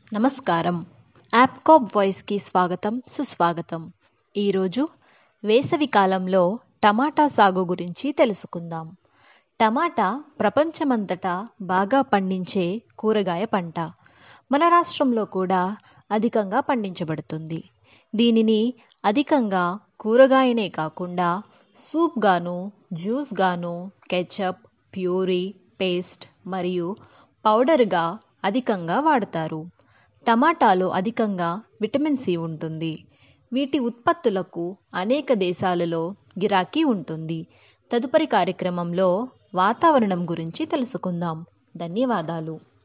నమస్కారం యాప్కాప్ వాయిస్కి స్వాగతం సుస్వాగతం ఈరోజు వేసవి కాలంలో టమాటా సాగు గురించి తెలుసుకుందాం టమాటా ప్రపంచమంతటా బాగా పండించే కూరగాయ పంట మన రాష్ట్రంలో కూడా అధికంగా పండించబడుతుంది దీనిని అధికంగా కూరగాయనే కాకుండా సూప్ గాను జ్యూస్ గాను కెచప్ ప్యూరీ పేస్ట్ మరియు పౌడర్గా అధికంగా వాడతారు టమాటాలో అధికంగా విటమిన్ సి ఉంటుంది వీటి ఉత్పత్తులకు అనేక దేశాలలో గిరాకీ ఉంటుంది తదుపరి కార్యక్రమంలో వాతావరణం గురించి తెలుసుకుందాం ధన్యవాదాలు